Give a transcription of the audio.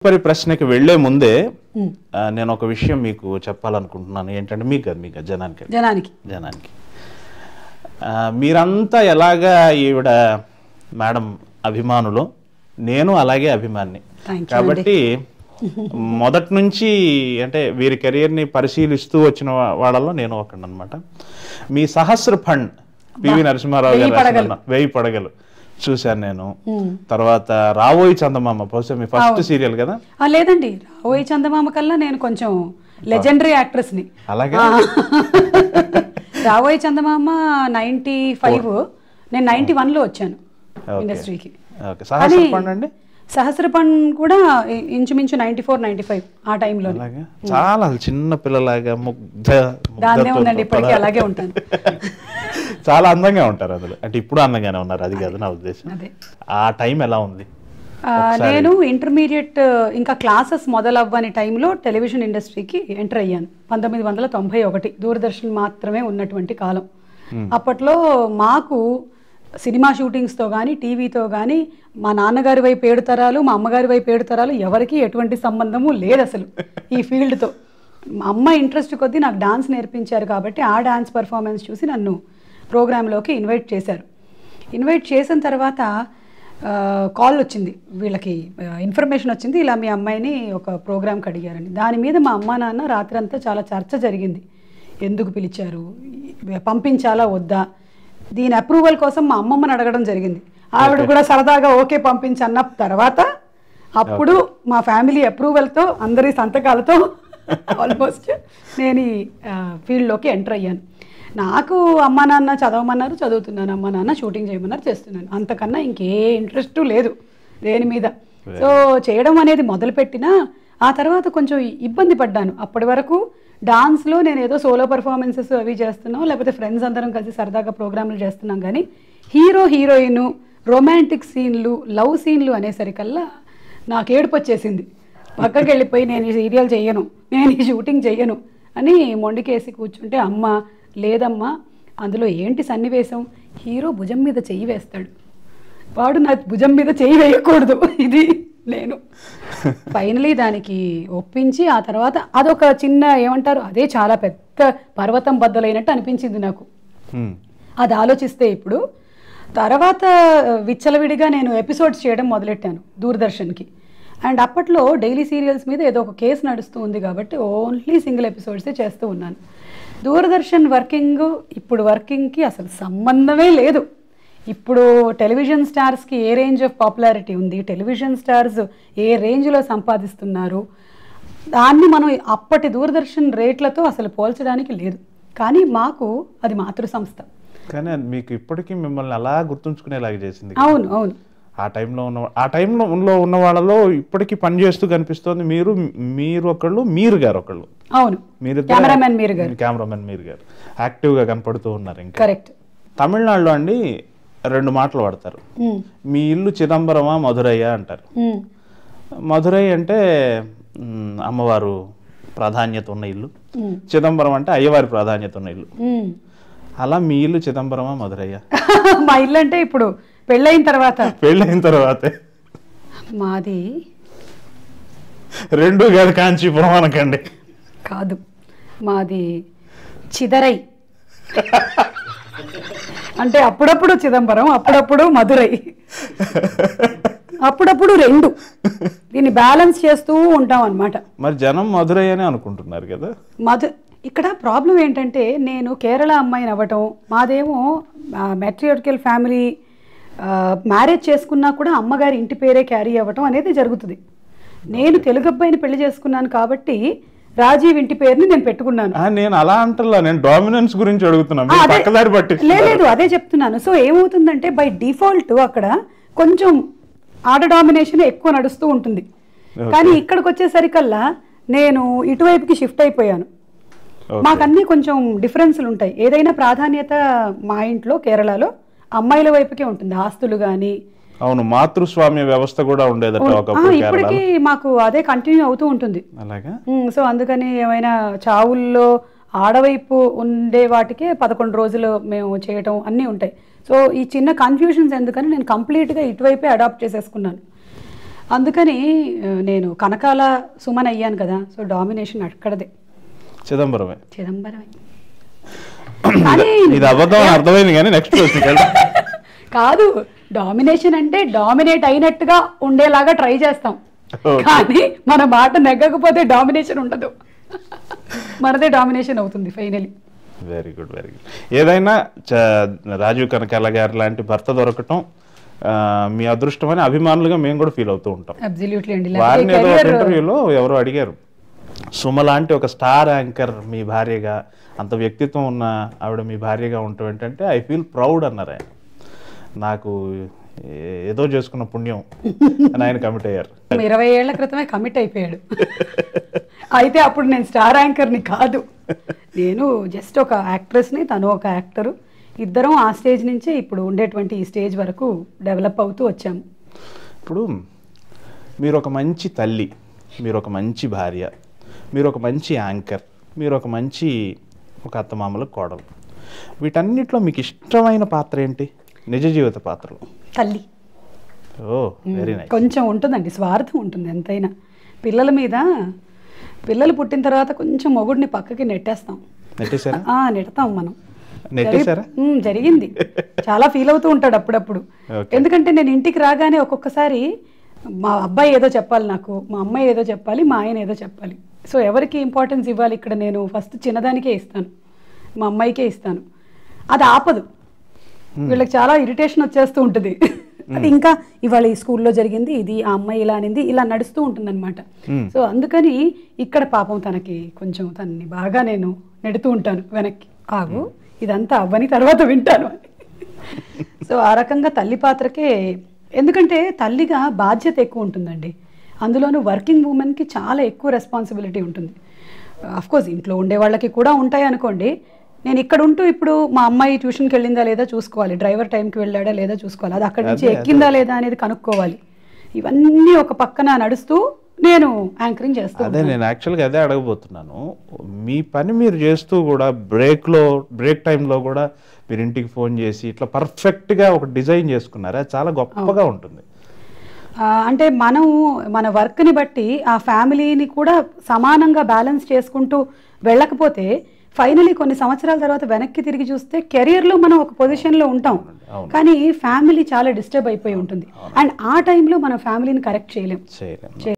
తదుపరి ప్రశ్నకి వెళ్లే ముందే ఆ, నేను ఒక విషయం మీకు చెప్పాలనుకుంటున్నాను ఏంటంటే మీకు కాదు మీకు కాదు, జనానికి జనానికి జనానికి ఆ, మీరంతా ఎలాగా ఈవిడ మేడం అభిమానులు నేను అలాగే అభిమాని Thank you కాబట్టి మొదటి నుంచి అంటే వీరి కెరియర్ని పరిశీలిస్తూ వచ్చిన వా- వాళ్ళలో నేను ఒకడు అనమాట మీ సహస్ర ఫండ్ పివి నరసింహారావు గారు వెయ్యి పడగలు. రాసిన వెయ్యి పడగలు చూశాను నేను తర్వాత రావోయి చందమామ బహుశా మీ ఫస్ట్ సీరియల్ కదా ఆ, లేదండి రాబోయే చందమామ కల్లా నేను కొంచెం లెజెండరీ యాక్ట్రెస్ని అలాగే రాబోయే చందమామ నైంటీ ఫైవ్ నేను నైంటీ వన్లో వచ్చాను Okay. ఇండస్ట్రీకి ఓకే సహస్ర ఫండ్ అండి సహస్రపన్ కూడా ఇ- ఇంచుమించు నైంటీ ఫోర్ నైంటీ ఫైవ్ ఆ టైంలో అలాగే చాలా చిన్న పిల్లలాగా ముగ్ధ దాన్నే ముగ్ధతో ఉందండి ఇప్పటికీ పద- అలాగే ఉంటాను చాలా అందంగా ఉంటారు అందులో అంటే ఇప్పుడు అందంగానే ఉన్నారు అది కాదు నా ఉద్దేశం అదే ఆ టైం ఎలా ఉంది ఆ, నేను ఇంటర్మీడియట్ ఇంకా క్లాసెస్ మొదలవ్వని టైంలో టెలివిజన్ ఇండస్ట్రీకి ఎంటర్ అయ్యాను పంతొమ్మిది వందల తొంభై ఒకటి దూరదర్శన్ మాత్రమే ఉన్నటువంటి కాలం అప్పట్లో మాకు సినిమా షూటింగ్స్తో కానీ టీవీతో కానీ మా నాన్నగారి వైపు ఏడు తరాలు మా అమ్మగారి వైపు ఏడు తరాలు ఎవరికీ ఎటువంటి సంబంధము లేదు అసలు ఈ ఫీల్డ్తో మా అమ్మ ఇంట్రెస్ట్ కొద్దీ నాకు డాన్స్ నేర్పించారు కాబట్టి ఆ డాన్స్ పర్ఫార్మెన్స్ చూసి నన్ను ప్రోగ్రాంలోకి ఇన్వైట్ చేశారు ఇన్వైట్ చేసిన తర్వాత కాల్ వచ్చింది వీళ్ళకి ఇన్ఫర్మేషన్ వచ్చింది ఇలా మీ అమ్మాయిని ఒక ప్రోగ్రామ్కి అడిగారని దాని మీద మా అమ్మ నాన్న రాత్రంతా చాలా చర్చ జరిగింది ఎందుకు పిలిచారు పంపించాలా వద్దా దీని అప్రూవల్ కోసం మా అమ్మమ్మని అడగడం జరిగింది ఆవిడ కూడా సరదాగా ఓకే పంపించన్న తర్వాత అప్పుడు మా ఫ్యామిలీ అప్రూవల్తో అందరి సంతకాలతో ఆల్మోస్ట్ నేను ఈ ఫీల్డ్లోకి ఎంటర్ అయ్యాను నాకు అమ్మ నాన్న చదవమన్నారు చదువుతున్నాను అమ్మ నాన్న షూటింగ్ చేయమన్నారు చేస్తున్నాను అంతకన్నా ఇంకే ఇంట్రెస్ట్ లేదు దేని మీద సో చేయడం అనేది మొదలుపెట్టినా ఆ తర్వాత కొంచెం ఇబ్బంది పడ్డాను అప్పటి వరకు డాన్స్లో నేను ఏదో సోలో పర్ఫార్మెన్సెస్ అవి చేస్తున్నాం లేకపోతే ఫ్రెండ్స్ అందరం కలిసి సరదాగా ప్రోగ్రాంలు చేస్తున్నాం కానీ హీరో హీరోయిన్ రొమాంటిక్ సీన్లు లవ్ సీన్లు అనేసరికల్లా నాకు ఏడుపు వచ్చేసింది పక్కకి వెళ్ళిపోయి నేను ఈ సీరియల్ చెయ్యను నేను ఈ షూటింగ్ చెయ్యను అని మొండికేసి కూర్చుంటే అమ్మ లేదమ్మా అందులో ఏంటి సన్నివేశం హీరో భుజం మీద చెయ్యి వేస్తాడు వాడు నా భుజం మీద చెయ్యి వేయకూడదు ఇది నేను ఫైనలీ దానికి ఒప్పించి ఆ తర్వాత అదొక చిన్న ఏమంటారు అదే చాలా పెద్ద పర్వతం బద్దలైనట్టు అనిపించింది నాకు హ్మ్. అది ఆలోచిస్తే ఇప్పుడు తర్వాత విచ్చలవిడిగా నేను ఎపిసోడ్స్ చేయడం మొదలెట్టాను దూరదర్శన్కి అండ్ అప్పట్లో డైలీ సీరియల్స్ మీద ఏదో ఒక కేసు నడుస్తూ ఉంది కాబట్టి ఓన్లీ సింగిల్ ఎపిసోడ్సే చేస్తూ ఉన్నాను దూరదర్శన్ వర్కింగ్ ఇప్పుడు వర్కింగ్కి అసలు సంబంధమే లేదు ఇప్పుడు టెలివిజన్ స్టార్స్కి ఏ రేంజ్ ఆఫ్ పాపులారిటీ ఉంది టెలివిజన్ స్టార్స్ ఏ రేంజ్లో సంపాదిస్తున్నారు దాన్ని మనం అప్పటి దూరదర్శన్ రేట్లతో అసలు పోల్చడానికి లేదు కానీ మాకు అది మాతృ సంస్థ కానీ అది మీకు ఇప్పటికీ మిమ్మల్ని అలా గుర్తుంచుకునేలాగా చేసింది అవును అవును ఆ టైంలో ఉన్న ఆ టైంలో ఉన్న ఉన్న వాళ్ళలో ఇప్పటికీ పనిచేస్తూ కనిపిస్తోంది మీరు మీరు ఒకళ్ళు మీరు గారు ఒకళ్ళు అవును మీరు కెమెరామెన్ మీరు గారు కెమెరామెన్ మీరు గారు యాక్టివ్గా కనపడుతూ ఉన్నారు ఇంకా కరెక్ట్ తమిళనాడులో అండి రెండు మాటలు వాడతారు మీ ఇల్లు చిదంబరమా మధురయ్య అంటారు మధురై అంటే మ్, అమ్మవారు ప్రాధాన్యత ఉన్న ఇల్లు చిదంబరం అంటే అయ్యవారి ప్రాధాన్యత ఉన్న ఇల్లు అలా మీ ఇల్లు చిదంబరమా మధురయ్య మా ఇల్లు అంటే ఇప్పుడు పెళ్ళైన తర్వాత పెళ్ళైన తర్వాతే మాది రెండు కాదు కాంచీపురం అనకండి కాదు మాది చిదరై అంటే అప్పుడప్పుడు చిదంబరం అప్పుడప్పుడు మధురై అప్పుడప్పుడు రెండు దీన్ని బ్యాలెన్స్ చేస్తూ ఉంటాం అన్నమాట మరి జనం మధురయ్య అని అనుకుంటున్నారు కదా మధు ఇక్కడ ప్రాబ్లం ఏంటంటే నేను కేరళ అమ్మాయిని అవ్వటం మాదేమో మెట్రియోటికల్ ఫ్యామిలీ మ్యారేజ్ చేసుకున్నా కూడా అమ్మగారి ఇంటి పేరే క్యారీ అవ్వటం అనేది జరుగుతుంది నేను తెలుగు అబ్బాయిని పెళ్లి చేసుకున్నాను కాబట్టి రాజీవ్ ఇంటి పేరుని నేను పెట్టుకున్నాను ఆ, నేను అలా అంటలా నేను డామినెన్స్ గురించి అడుగుతున్నా ఆ, మీరు అదే- పక్కదారి పట్టి లే- లేదు అదే చెప్తున్నాను సో ఏమవుతుందంటే బై డిఫాల్ట్ అక్కడ కొంచెం ఆడ డామినేషన్ ఎక్కువ నడుస్తూ ఉంటుంది కానీ ఇక్కడికి వచ్చేసరికల్లా నేను ఇటువైపుకి షిఫ్ట్ అయిపోయాను మాకన్నీ కొంచెం డిఫరెన్స్లు ఉంటాయి ఏదైనా ప్రాధాన్యత మా ఇంట్లో కేరళలో అమ్మాయిల వైపుకే ఉంటుంది ఆస్తులు కానీ అవును మాతృస్వామ్య వ్యవస్థ కూడా ఉండేదట ఒకప్పుడు కేరళ ఇప్పటికీ మాకు అదే కంటిన్యూ అవుతూ ఉంటుంది అలాగా ఉమ్, సో అందుకని ఏమైనా చావుల్లో ఆడవైపు ఉండే వాటికే పదకొండు రోజులు మేము చేయటం అన్నీ ఉంటాయి సో ఈ చిన్న కన్ఫ్యూషన్స్ ఎందుకని నేను కంప్లీట్గా ఇటువైపే అడాప్ట్ చేసేసుకున్నాను అందుకని ఆ, నేను కనకాల సుమన్ అయ్యాను కదా సో డామినేషన్ అక్కడదే చిదంబరమే చిదంబరమే కానీ ఇది అబద్ధం అని అర్థమైంది కానీ నెక్స్ట్ ప్రశ్న కాదు డామినేషన్ అంటే డామినేట్ అయినట్టుగా ఉండేలాగా ట్రై చేస్తాం Okay. కానీ మన మాట నెగ్గకపోతే డామినేషన్ ఉండదు మనదే డామినేషన్ అవుతుంది finally very good very good ఏదైనా చ- రాజీవ్ కనకాల గారు లాంటి భర్త దొరకటం ఆ, మీ అదృష్టమని అభిమానులుగా మేము కూడా ఫీల్ అవుతూ ఉంటాం అబ్జల్యూట్లీ అండి వారిని ఏదో ఒక కెరియర్ ఇంటర్వ్యూలో ఎవరో అడిగారు సుమ లాంటి ఒక స్టార్ యాంకర్ మీ భార్యగా అంత వ్యక్తిత్వం ఉన్న ఆవిడ మీ భార్యగా ఉండటం ఏంటంటే ఐ ఫీల్ ప్రౌడ్ అన్నారు ఆయన నాకు ఏ- ఏదో చేసుకున్న పుణ్యం అని ఆయన కమిట్ అయ్యారు ఇరవై ఏళ్ల క్రితమే కమిట్ అయిపోయాడు అయితే అప్పుడు నేను స్టార్ యాంకర్ని కాదు నేను జస్ట్ ఒక యాక్ట్రెస్ని తను ఒక యాక్టరు ఇద్దరం ఆ స్టేజ్ నుంచే ఇప్పుడు ఉండేటువంటి ఈ స్టేజ్ వరకు డెవలప్ అవుతూ వచ్చాము ఇప్పుడు మీరు ఒక మంచి తల్లి మీరు ఒక మంచి భార్య మీరు ఒక మంచి యాంకర్ మీరు ఒక మంచి ఒక అత్తమామల కోడలు వీటన్నిటిలో మీకు ఇష్టమైన పాత్ర ఏంటి నిజ జీవిత పాత్రలు తల్లి ఓ వెరీ నైస్ కొంచెం ఉంటుందండి స్వార్థం ఉంటుంది ఎంతైనా పిల్లల మీద పిల్లలు పుట్టిన తర్వాత కొంచెం మొగుడిని పక్కకి నెట్టేస్తాం నెట్టేశారా ఆ, నెడతాం మనం నెట్టేశారా జరి- ఉమ్, జరిగింది చాలా ఫీల్ అవుతూ ఉంటాడు అప్పుడప్పుడు Okay. ఎందుకంటే నేను ఇంటికి రాగానే ఒక్కొక్కసారి మా అబ్బాయి ఏదో చెప్పాలి నాకు మా అమ్మాయి ఏదో చెప్పాలి మా ఆయన ఏదో చెప్పాలి సో ఎవరికి ఇంపార్టెన్స్ ఇవ్వాలి ఇక్కడ నేను ఫస్ట్ చిన్నదానికే ఇస్తాను మా అమ్మాయికే ఇస్తాను అది ఆపదు వీళ్ళకి చాలా ఇరిటేషన్ వచ్చేస్తూ ఉంటుంది అది ఇంకా ఇవాళ ఈ స్కూల్లో జరిగింది ఇది ఆ అమ్మాయి ఇలా అనింది ఇలా నడుస్తూ ఉంటుంది Hmm. సో అందుకని ఇక్కడ పాపం తనకి కొంచెం తనని బాగా నేను నెడుతూ ఉంటాను వెనక్కి ఆగు ఇదంతా అవ్వని తర్వాత వింటాను అని సో ఆ రకంగా తల్లి పాత్రకే ఎందుకంటే తల్లిగా బాధ్యత ఎక్కువ ఉంటుందండి అందులోనూ వర్కింగ్ ఉమెన్కి చాలా ఎక్కువ రెస్పాన్సిబిలిటీ ఉంటుంది అఫ్ కోర్స్ ఇంట్లో ఉండే వాళ్ళకి కూడా ఉంటాయి అనుకోండి నేను ఇక్కడ ఉంటూ ఇప్పుడు మా అమ్మాయి ట్యూషన్కి వెళ్ళిందా లేదా చూసుకోవాలి డ్రైవర్ టైంకి వెళ్ళాడా లేదా చూసుకోవాలి అది అక్కడి నుంచి అదే, అదే. ఎక్కిందా లేదా అనేది కనుక్కోవాలి ఇవన్నీ ఒక పక్కన నడుస్తూ నేను యాంకరింగ్ చేస్తూ అదే నేను యాక్చువల్గా అదే అడగబోతున్నాను మీ పని మీరు చేస్తూ కూడా బ్రేక్లో బ్రేక్ టైంలో కూడా మీరు ఇంటికి ఫోన్ చేసి ఇట్లా పర్ఫెక్ట్గా ఒక డిజైన్ చేసుకున్నారు అది చాలా గొప్పగా ఉంటుంది ఆ, అంటే మనం మన వర్క్ని బట్టి ఆ ఫ్యామిలీని కూడా సమానంగా బ్యాలెన్స్ చేసుకుంటూ వెళ్ళకపోతే ఫైనలీ కొన్ని సంవత్సరాల తర్వాత వెనక్కి తిరిగి చూస్తే కెరియర్లో మనం ఒక పొజిషన్లో ఉంటాం అవును. కానీ ఫ్యామిలీ చాలా డిస్టర్బ్ అయిపోయి ఉంటుంది అండ్ ఆ టైంలో మన ఫ్యామిలీని కరెక్ట్ చేయలేం చేయలేము